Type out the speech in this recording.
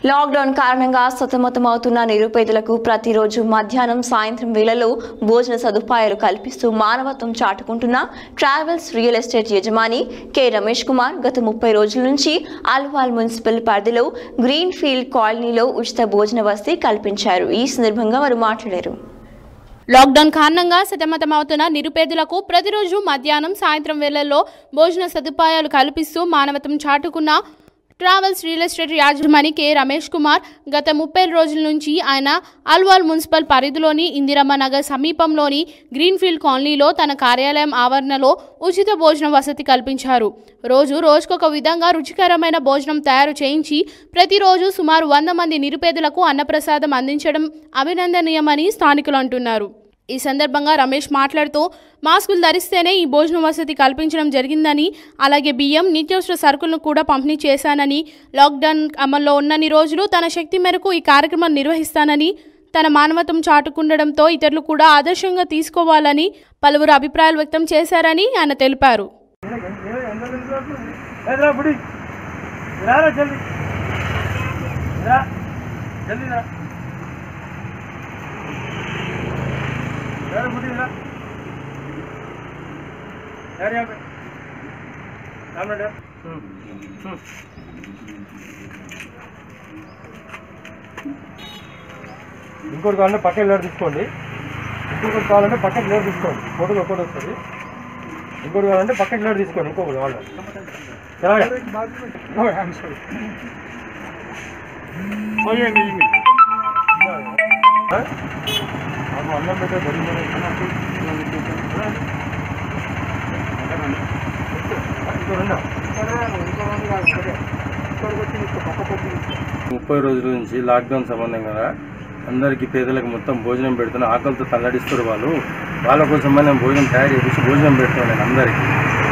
lockdown కారణంగా సతమతమవుతున్న నిరుపేదలకు ప్రతిరోజు మధ్యాహ్నం సాయంత్రం వేళలో భోజన సదుపాయాలు కల్పిస్తూ మానవత్వం చాటుకుంటున్న ట్రావెల్స్ రియల్ ఎస్టేట్ యజమాని కె రమేష్ కుమార్ గత ముప్పై రోజుల నుంచి అల్వాల్ మున్సిపల్ పరిధిలో గ్రీన్ ఫీల్డ్ కాలనీలో ఉచిత భోజన వసతి కల్పించారు ఈ సందర్భంగా వారు మాట్లాడారు లాక్డౌన్ కారణంగా సతమతమవుతున్న నిరుపేదలకు ప్రతిరోజు మధ్యాహ్నం సాయంత్రం వేళల్లో భోజన సదుపాయాలు కల్పిస్తూ మానవతం చాటుకున్న ట్రావెల్స్ రియల్ ఎస్టేట్ యాజమాని కె రమేష్ కుమార్ గత ముప్పై రోజుల నుంచి ఆయన అల్వాల్ మున్సిపల్ పరిధిలోని ఇందిరమ్మ నగర్ సమీపంలోని గ్రీన్ఫీల్డ్ కాలనీలో తన కార్యాలయం ఆవరణలో ఉచిత భోజన వసతి కల్పించారు రోజు రోజుకొక విధంగా రుచికరమైన భోజనం తయారు చేయించి ప్రతిరోజు సుమారు వంద మంది నిరుపేదలకు అన్నప్రసాదం అందించడం అభినందనీయమని స్థానికులు అంటున్నారు ఈ సందర్భంగా రమేష్ మాట్లాడుతూ మాస్కులు ధరిస్తేనే ఈ భోజన వసతి కల్పించడం జరిగిందని అలాగే బియ్యం నిత్యావసర సరుకులను కూడా పంపిణీ చేశానని లాక్డౌన్ అమల్లో ఉన్నన్ని రోజులు తన శక్తి మేరకు ఈ కార్యక్రమం నిర్వహిస్తానని తన మానవత్వం చాటుకుండడంతో ఇతరులు కూడా ఆదర్శంగా తీసుకోవాలని పలువురు అభిప్రాయాలు వ్యక్తం చేశారని ఆయన తెలిపారు रा बुढ़ी रा रा जल्दी रा जल्दी रा रा बुढ़ी रा यार यहाँ पे सामने डर ఇంకోటి కావాలంటే పక్కన లేడు తీసుకోండి ఇంకొకటి కావాలంటే పక్కన లేడు తీసుకోండి ఫోటోలు ఒకటి వస్తుంది ఇంకోటి కావాలంటే పక్కన లేడు తీసుకోండి ఇంకొకటి కావాలి అన్నం పెట్టే ముప్పై రోజుల నుంచి లాక్డౌన్ సంబంధంగా అందరికీ పేదలకు మొత్తం భోజనం పెడుతున్నా ఆకలితో తల్లడిస్తారు వాళ్ళు వాళ్ళ కోసం మనం భోజనం తయారు చేసి భోజనం పెడుతున్నాను నేను అందరికీ